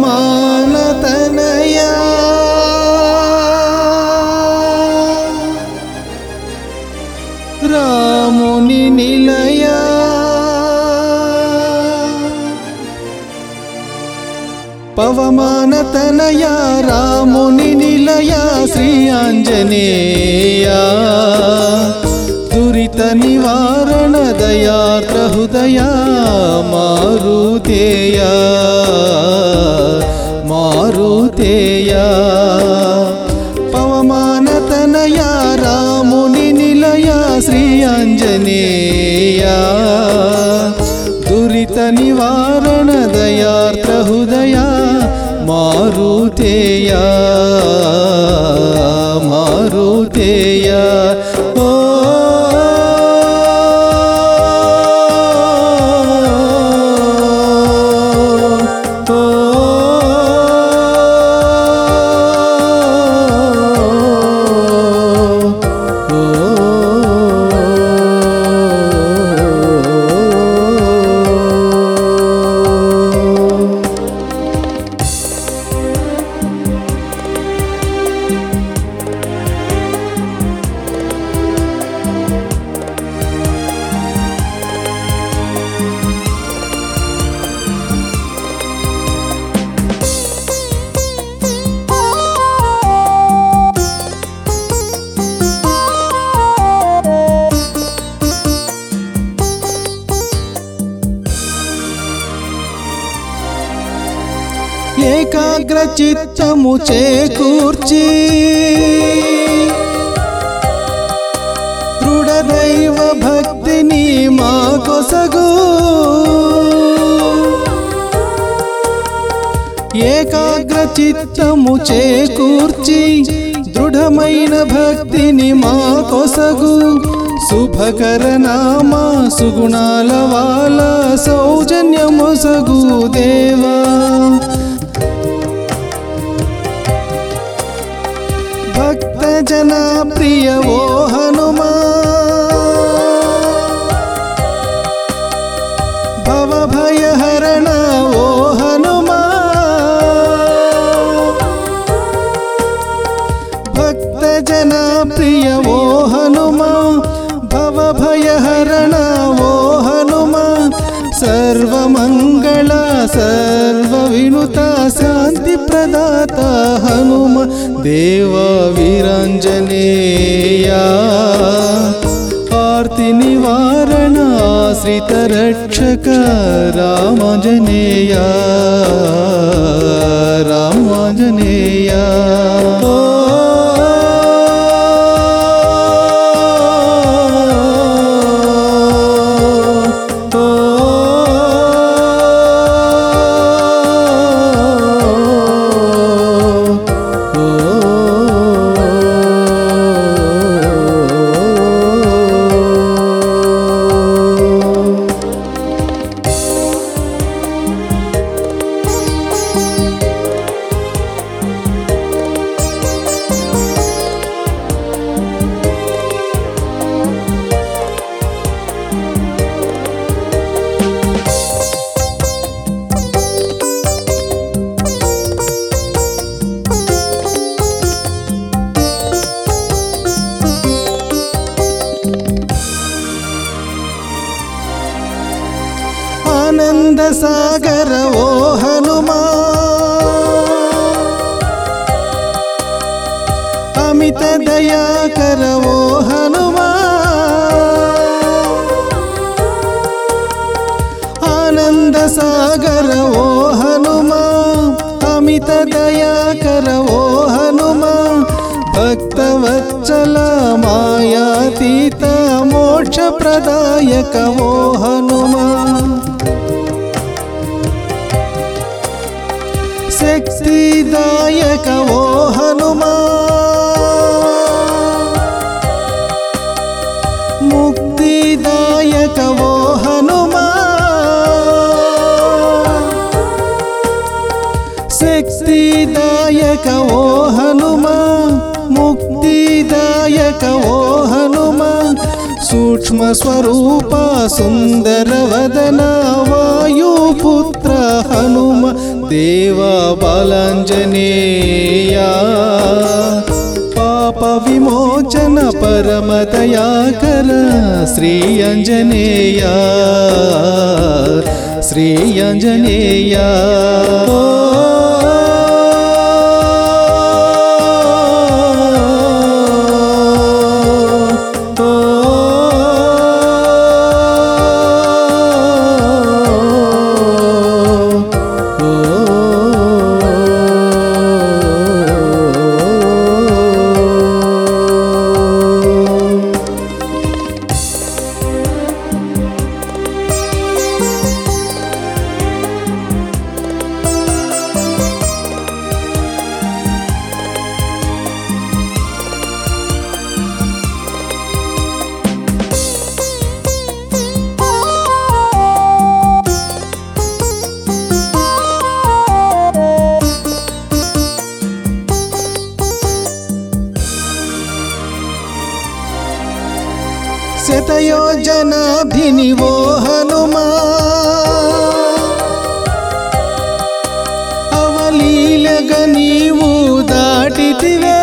పవమాన తనయా రాముని నిలయా పవమాన తనయా రాముని నిలయా శ్రీ ఆంజనేయ దురిత నివారణ దయార్ద్ర హృదయ మారుతేయ మారుతేయ పవమాన తనయా రాముని నిలయ శ్రీ ఆంజనేయ దురిత నివారణ దయార్ద్ర హృదయ మారుతేయ మారుతేయ ఓ ఏకాగ్ర చిత్తము చేకూర్చి దృఢదైవ భక్తిని మా కొసగు ఏకాగ్ర చిత్తము చేకూర్చి దృఢమైన భక్తిని మా కొసగు శుభకర నామ సుగుణాల వాల సౌజన్యమొసగు దేవా భక్త జన ప్రియ ఓ హనుమా భవ భయ హరణ ఓ హనుమా భక్త జన ప్రియ ఓ హనుమా భవ భయ హరణ ఓ హనుమా సర్వమంగళ సర్వ వినుత శాంతి ప్రదాత హనుమ దేవ వీరాంజనేయ ఆర్తి నివారణ ఆశ్రిత రక్షక రామాంజనేయ రామాంజనేయ ఓ ఆనంద సాగర ఓ హనుమా అమిత దయాకర ఓ హనుమా ఆనంద సాగర ఓ హనుమా అమిత దయాకర ఓ హనుమా భక్తవత్సల మాయాతీత మోక్ష ప్రదాయక ఓ హనుమా శక్తిదాయక ఓ హనుమా ముక్తిదాయక ఓ హనుమా శక్తిదాయక ఓ హనుమా ముక్తిదాయక ఓ హనుమా సూక్ష్మ స్వరూప సుందర వదన వాయుపుత్ర హనుమ దేవా బాలాంజనేయ పాప విమోచన పరమదయాకర శ్రీ అంజనేయ శ్రీ అంజనేయ శతయోజనాభినివో హనుమా అవలీలగ నీవు దాటితివే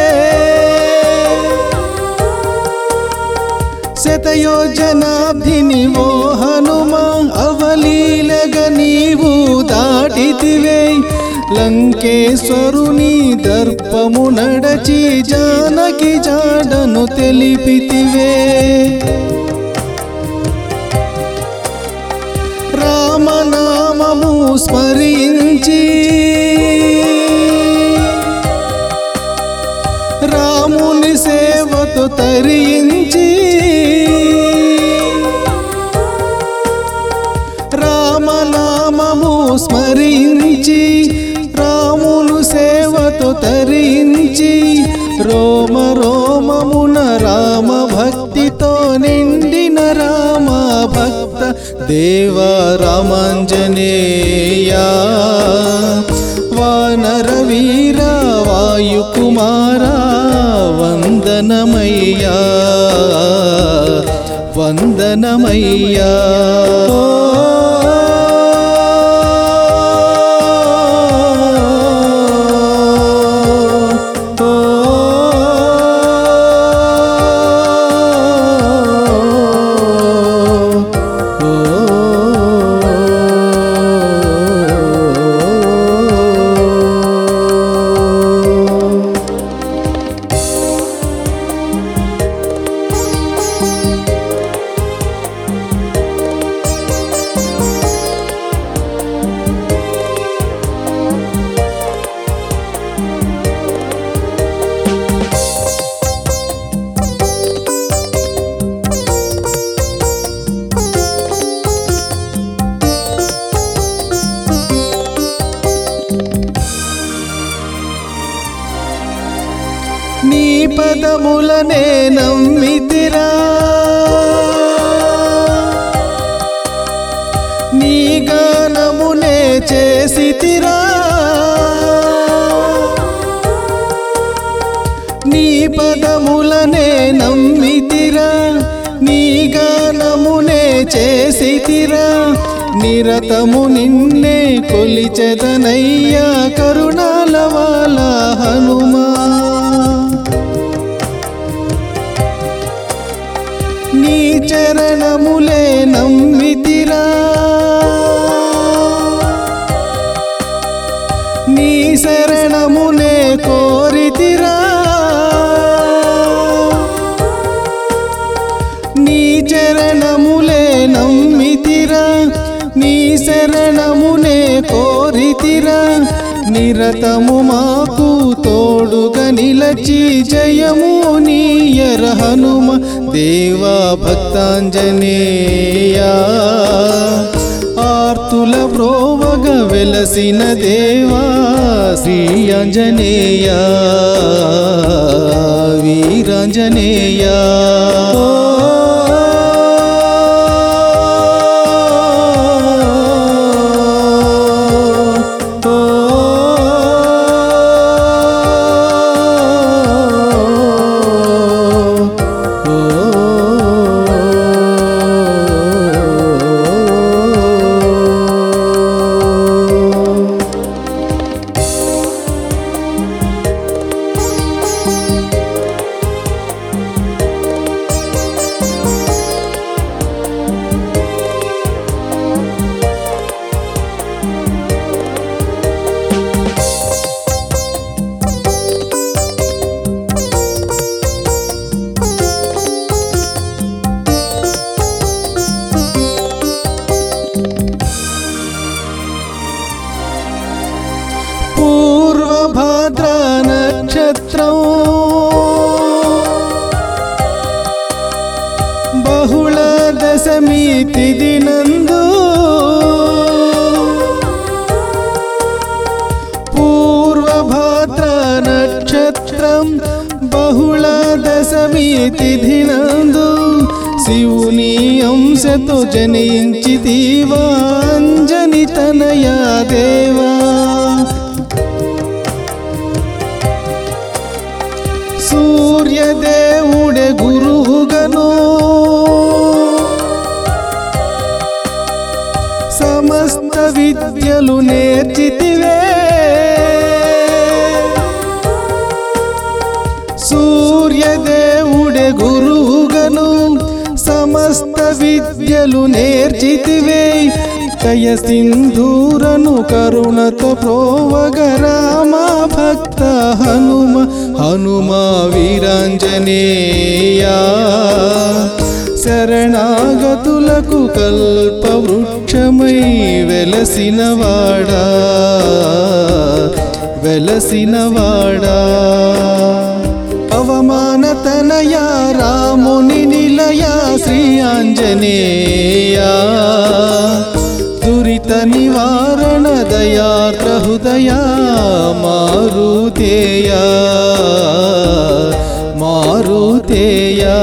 శతయోజనాభినివో హనుమా అవలీలగ నీవు దాటితివే లంకేశ్వరుని దర్పము నడచి జానకి జాడను తెలిపితివే రామనామము స్మరించి రాముని సేవతో తరించి రామనామము స్మరించి రామును సేవతో తరించి రోమ రోమమున రామ భక్తితో నిండిన రామ భక్త దేవ రామాంజనేయ వానర వీర వాయుకుమార వందనమయ్యా వందనమయ్యా నీ పదములనే నమ్మితిరా నీ గానమునే చేసితిరా నీ పదములనే నమ్మితిరా నీ గానమునే చేసితిరా నిరతము నిన్నే కొలిచెదనయ్యా కరుణాల వాల హనుమా నీ చరణములే నమ్మితిరా నీ శరణమునే కోరితిరా నీ చరణములే నమ్మితిరా నీ శరణమునే కోరితిరా నిరతము మాకు తోడుగా నిలచి జయము నీయర హనుమ దేవా భక్తాంజనేయా ఆర్తుల బ్రోవగ వెలసిన దేవా శ్రీ ఆంజనేయ వీరాంజనేయ భాద్ర నక్షత్రం బహుళ దశమి తిథి నందు పూర్వభాద్ర నక్షత్రం బహుళ దశమి తిథి నందు శివుని అంశతో జనించితివా అంజని తనయా దేవా సూర్యదేవుడే గురువుగను సమస్త విద్యలు నేర్చితివే సూర్యదేవుడే గురువుగను సమస్త విద్యలు నేర్చితివే కయ సింధూరను కరుణతో ప్రోవగ రామ భక్త హనుమ హనుమ వీరాంజనేయా శరణాగతులకు కల్పవృక్షమై వెలసినవాడా వెలసినవాడా అవమానతనయా రాముని నిలయ శ్రీ ఆంజనేయా దురిత నివారణ దయార్ద్ర హృదయా మారుతేయా మారుతేయా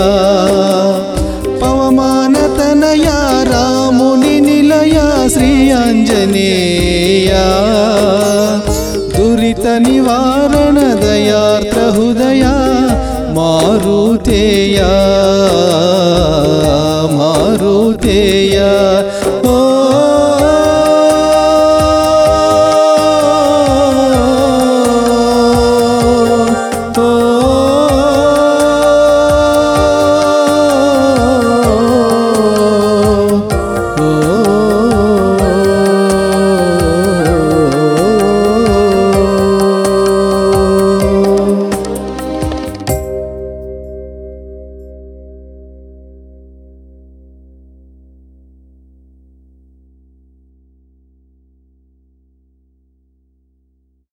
పవమానతనయా రాముని నిలయ శ్రీ ఆంజనేయా దురిత నివారణ దయార్ద్ర హృదయా మారుతేయా మారుతేయా ఓ